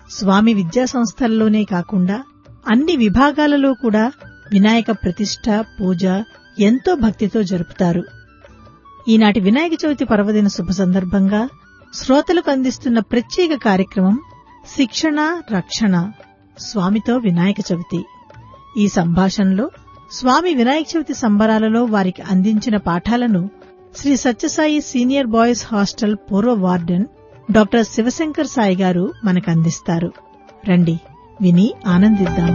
స్వామి విద్యా సంస్థల్లోనే కాకుండా అన్ని విభాగాలలో కూడా వినాయక ప్రతిష్ఠ పూజ ఎంతో భక్తితో జరుపుతారు ఈనాటి వినాయక చవితి పర్వదిన శుభ సందర్భంగా శ్రోతలకు అందిస్తున్న ప్రత్యేక కార్యక్రమం శిక్షణ రక్షణ స్వామితో వినాయక చవితి ఈ సంభాషణలో స్వామి వినాయక చవితి సంబరాలలో వారికి అందించిన పాఠాలను Shri Sathya Sai senior boys hostel పూర్వ వార్డెన్ డాక్టర్ శివశంకర్ సాయి గారు మనకందిస్తారు రండి విని ఆనందిద్దాం